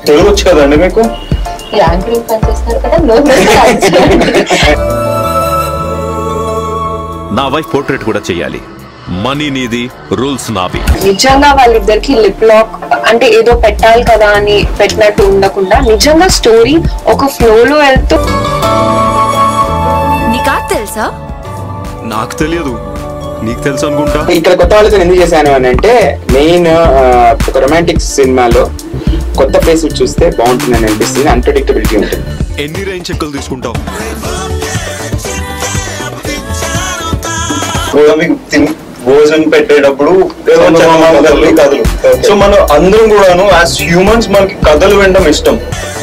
తెలుగు వచ్చు కదండి మీకు యాంకరింగ్ పని చేస్తారు కదా నోరు నోరు రాయించండి. నా వైఫ్ పోర్ట్రేట్ కూడా చెయ్యాలి మనీ నీది రూల్స్ నావి నిజంగా వాళ్ళిద్దరికి లిప్ లాక్ అంటే ఏదో పెట్టాలి కదా అని పెట్టినట్టు ఉండకుండా నిజంగా స్టోరీ ఒక ఫ్లో లో వెళ్తూ నీకా తెలుసా నాకు తెలియదు నీకు తెలుసు అనుకుంటా ఇక్కడ కొత్త వాళ్ళతో ఎందుకు చేశాను అని అంటే మెయిన్ ఒక రొమాంటిక్ సినిమాలో కొత్త ఫేస్ చూస్తే బాగుంటుందని అనిపిస్తుంది అన్ప్రెడిక్టబిలిటీ ఉంటుంది ఎన్ని రేంజ్ చెక్కులు తీసుకుంటావు కూడా మీకు తిన్- భోజనం పెట్టేటప్పుడు చందమామ కథలు కథలు సో మనం అందరం కూడాను యాజ్ హ్యూమన్స్ మనకి కథలు వినడం ఇష్టం